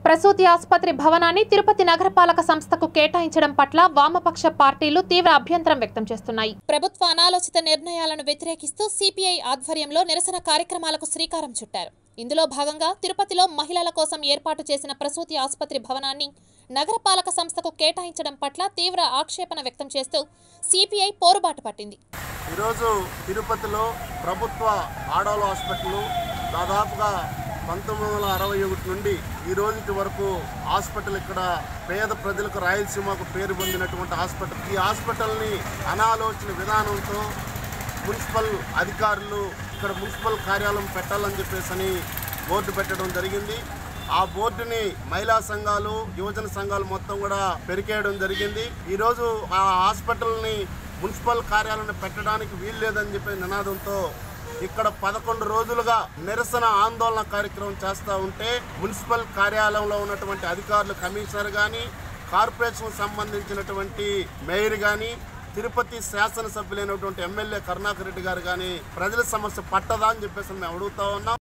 ప్రసూతి ఆసుపత్రి భవనాన్ని తిరుపతి నగరపాలక సంస్థకు కేటాయించడం పట్ల వామపక్ష పార్టీలు తీవ్ర అభ్యంతరం వ్యక్తం చేస్తున్నాయి ప్రభుత్వ అనాలోచిత నిర్ణయాలను వ్యతిరేకిస్తూ సిపిఐ ఆధ్వర్యంలో నిరసన కార్యక్రమాలకు శ్రీకారం చుట్టారు ఇందులో భాగంగా తిరుపతిలో మహిళల కోసం ఏర్పాటు చేసిన ప్రసూతి ఆసుపత్రి భవనాన్ని నగరపాలక సంస్థకు కేటాయించడం పట్ల తీవ్ర ఆక్షేపణ వ్యక్తం చేస్తూ సిపిఐ పోరుబాటు పట్టింది ఈరోజు తిరుపతిలో ప్రభుత్వ ఆడవాళ్ళ హాస్పిటల్ దాదాపుగా పంతొమ్మిది వందల అరవై ఒకటి నుండి ఈ రోజుటి వరకు హాస్పిటల్ ఇక్కడ పేద ప్రజలకు రాయలసీమకు పేరు పొందినటువంటి హాస్పిటల్ ఈ హాస్పిటల్ని అనాలోచన విధానంతో మున్సిపల్ అధికారులు ఇక్కడ మున్సిపల్ కార్యాలయం పెట్టాలని చెప్పేసి అని బోర్డు పెట్టడం జరిగింది ఆ బోర్డుని మహిళా సంఘాలు యువజన సంఘాలు మొత్తం కూడా పెరికేయడం జరిగింది ఈరోజు ఆ హాస్పిటల్ని మున్సిపల్ కార్యాలయం పెట్టడానికి వీలు లేదని చెప్పే నినాదంతో ఇక్కడ పదకొండు రోజులుగా నిరసన ఆందోళన కార్యక్రమం చేస్తూ ఉంటే మున్సిపల్ కార్యాలయంలో ఉన్నటువంటి అధికారులు కమిషనర్ కానీ కార్పొరేషన్ సంబంధించినటువంటి మేయర్ కానీ తిరుపతి శాసనసభ్యులైనటువంటి ఎమ్మెల్యే కరుణాకర్ రెడ్డి గారు కానీ ప్రజల సమస్య పట్టదా అని చెప్పేసి మేము అడుగుతా ఉన్నాం